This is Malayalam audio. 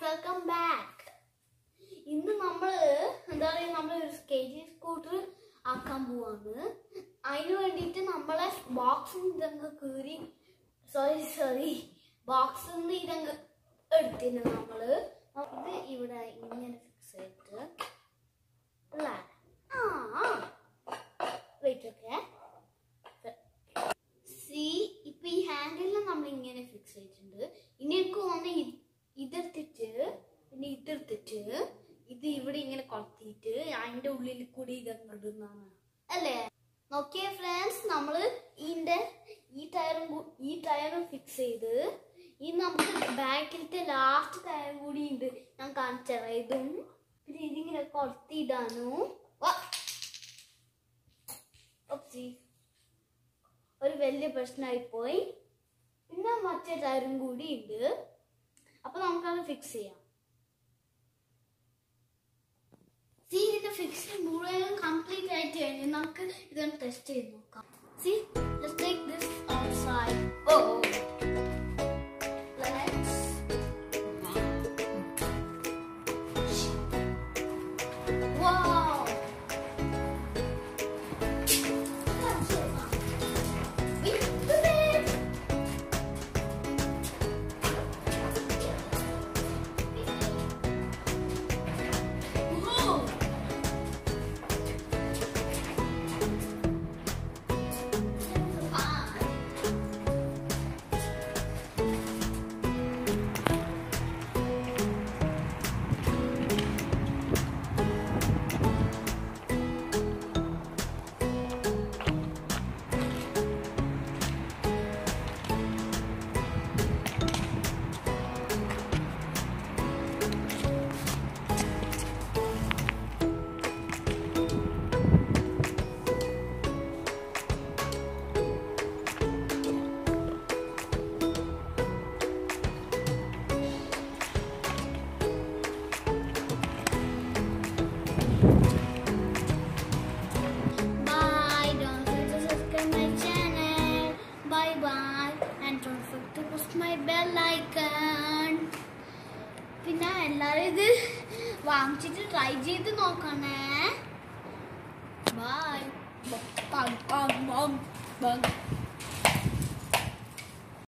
വെൽക്കം ബാക്ക് ഇന്ന് നമ്മള് എന്താ പറയുക നമ്മൾ ഒരു കെ ജി സ്കൂട്ടർ ആക്കാൻ പോവാണ് അതിന് വേണ്ടിയിട്ട് നമ്മളെ ബോക്സിൽ ഇതങ്ങ് കീറി സോറി സോറി ബോക്സിൽ നിന്ന് ഇതങ്ങ് എടുത്തിന് നമ്മള് ഇത് ഇവിടെ ഇങ്ങനെ ഫിക്സ് ചെയ്തിട്ട് അല്ലേ ആ വെയിറ്റ് ഒക്കെ സി ഇപ്പൊ ഈ ഹാൻഡിലിൽ നമ്മൾ ഇങ്ങനെ ഫിക്സ് ചെയ്തിട്ടുണ്ട് ഇനി എനിക്ക് ഒന്ന് ഇതെടുത്തിട്ട് പിന്നെ ഇതെടുത്തിട്ട് ഇത് ഇവിടെ ഇങ്ങനെ കൊളുത്തിയിട്ട് അതിന്റെ ഉള്ളിൽ കൂടി ഇതങ്ങ് ഇടുന്നതാണ് അല്ലേ നോക്കിയേ ഫ്രണ്ട്സ് നമ്മള് ഇതിന്റെ ഈ ടയറും കൂ- ഈ ടയറും ഫിക്സ് ചെയ്ത് ഇനി നമുക്ക് ബാക്കിലത്തെ ലാസ്റ്റ് ടയറും കൂടി ഉണ്ട് ഞാൻ കാണിച്ചത് ഇതും പിന്നെ ഇതിങ്ങനെ കൊളുത്തിയിടാനു ഓപ്സി ഒരു വലിയ പ്രശ്നമായി പോയി പിന്നെ മറ്റേ ടയറും കൂടി ഉണ്ട് അപ്പൊ നമുക്കത് ഫിക്സ് ചെയ്യാം സി ഇതിന്റെ ഫിക്സിംഗ് മുഴുവനും കംപ്ലീറ്റ് ആയിട്ട് കഴിഞ്ഞു നമുക്ക് ഇതൊന്ന് ടെസ്റ്റ് ചെയ്ത് നോക്കാം see let's take this outside oh let's Wow! We did it! Whoa! Bye. Don't forget to subscribe my channel. Bye bye. And don't forget to push my bell icon. പിന്നെ എല്ലാവരും ഇത് വാങ്ങിച്ചിട്ട് ട്രൈ ചെയ്ത് നോക്കണേ ബൈ